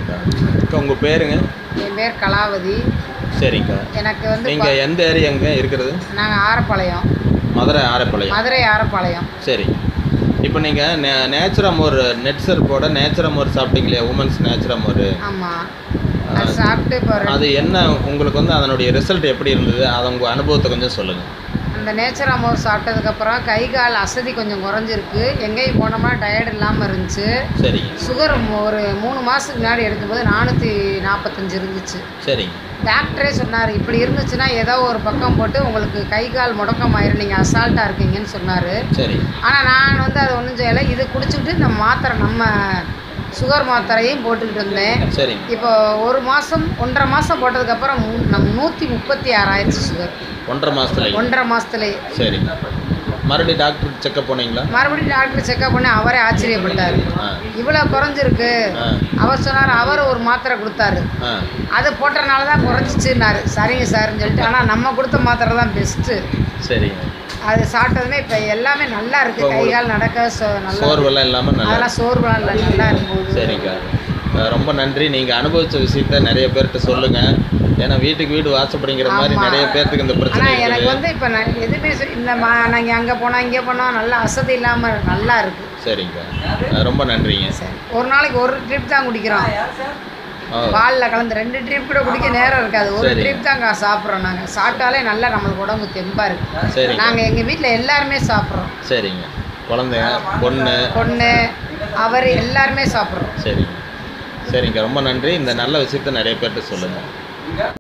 சரிங்கக்கா அக்கா உங்கள் பேருங்க என் பேர் கலாவதி சரிங்கக்கா எனக்கு வந்து நீங்கள் எந்த ஏரியாங்க இருக்கிறது நாங்கள் ஆரப்பாளையம் மதுரை ஆரப்பாளையம் மதுரை ஆரப்பாளையம் சரி இப்போ நீங்கள் நே நேச்சுரமோர் நெட் சர்ப்போட நேச்சுரமோர் சாப்பிட்டீங்களே உமன்ஸ் நேச்சுரமோர் ஆமாம் அது சாப்பிட்டு இப்போ ரெண்டு- அது என்ன உங்களுக்கு வந்து அதனுடைய ரிசல்ட் எப்படி இருந்தது அதை உங்கள் அனுபவத்தை கொஞ்சம் சொல்லுங்கள் அந்த நேச்சர் அமௌண்ட் சாப்பிட்டதுக்கப்புறம் கை கால் அசதி கொஞ்சம் குறைஞ்சிருக்கு எங்கேயும் போனோம்னா டயர்ட் இல்லாமல் இருந்துச்சு சரிங்க சுகர் ஒரு மூணு மாதத்துக்கு முன்னாடி எடுக்கும்போது நானூற்றி நாற்பத்தஞ்சு இருந்துச்சு சரிங்க டாக்டரே சொன்னார் இப்படி இருந்துச்சுன்னா ஏதோ ஒரு பக்கம் போட்டு உங்களுக்கு கை கால் முடக்கமாயிரும் நீங்கள் அசால்ட்டாக இருக்கீங்கன்னு சொன்னார் சரி ஆனால் நான் வந்து அதை ஒன்றும் செய்யலை இது குடிச்சுக்கிட்டு நம்ம மாத்திரை நம்ம சுகர் மாத்திரையும் போட்டுக்கிட்டு இருந்தேன் சரிங்க இப்போ ஒரு மாதம் ஒன்றரை மாதம் போட்டதுக்கப்புறம் மூ- நம்ம நூற்றி முப்பத்தி ஆறாயிடுச்சு சுகர் ஒன்றரை மாதத்துல ஒன்றரை மாதத்துலேயே சரி மறுபடியும் டாக்டர் செக்கப் போனீங்களா மறுபடியும் டாக்டர் செக்அப் பண்ணி அவரே ஆச்சரியப்பட்டார் ஆ இவ்வளோ குறைஞ்சிருக்கு ஆ அவர் சொன்னார் அவர் ஒரு மாத்திரை கொடுத்தாரு ஆ அது போட்டறனால தான் குறைஞ்சிச்சுன்னாரு சரிங்க சார்னு சொல்லிட்டு ஆனால் நம்ம கொடுத்த மாத்திரை தான் பெஸ்ட்டு சரிங்க அது சாப்பிட்டதுமே இப்போ எல்லாமே நல்லா இருக்கு இப்போ கை கால் நடக்க சோ நல்லா சோர்வெல்லாம் இல்லாமல் நல்லா அதெல்லாம் சோர்வுலாம் இல்லை நல்லா இருக்கும் சரிங்க அஹ் ரொம்ப நன்றி நீங்கள் அனுபவிச்ச விஷயத்த நிறைய பேர்கிட்ட சொல்லுங்கள் ஏன்னா வீட்டுக்கு வீடு வாசப்படிங்கிற மாதிரி ஆமா. நிறைய பேர்த்துக்கு இந்த பிரச்சனை ஆனால் எனக்கு இருக்குது வந்து இப்போ நான் எதுவுமே சொ- இந்த மா நாங்கள் அங்கே போனோம் இங்கே போனோம் நல்லா அசதி இல்லாமல் நல்லா இருக்கு சரிங்க அஹ் ரொம்ப நன்றிங்க சரி ஒரு நாளைக்கு ஒரு ட்ரிப் தான் குடிக்கிறோம் ஓ பாலில் கலந்து ரெண்டு ட்ரிப் கூட குடிக்க நேரம் இருக்காது ஒரு சரி. ட்ரிப் தான் கா- சாப்பிட்றோம் நாங்கள் சாப்பிட்டாலே நல்லா நம்மளுக்கு உடம்பு தெம்பாக இருக்கு சரிங்க நாங்கள் எங்கள் வீட்டில் எல்லாருமே சாப்பிட்றோம் சரிங்க குழந்தைங்க பொண்ணு பொண்ணு அவர் எல்லாருமே சாப்பிட்றோம் சரிங்க சரிங்க ரொம்ப நன்றி இந்த நல்ல விஷயத்த நிறைய பேர்கிட்ட சொல்லுங்கள்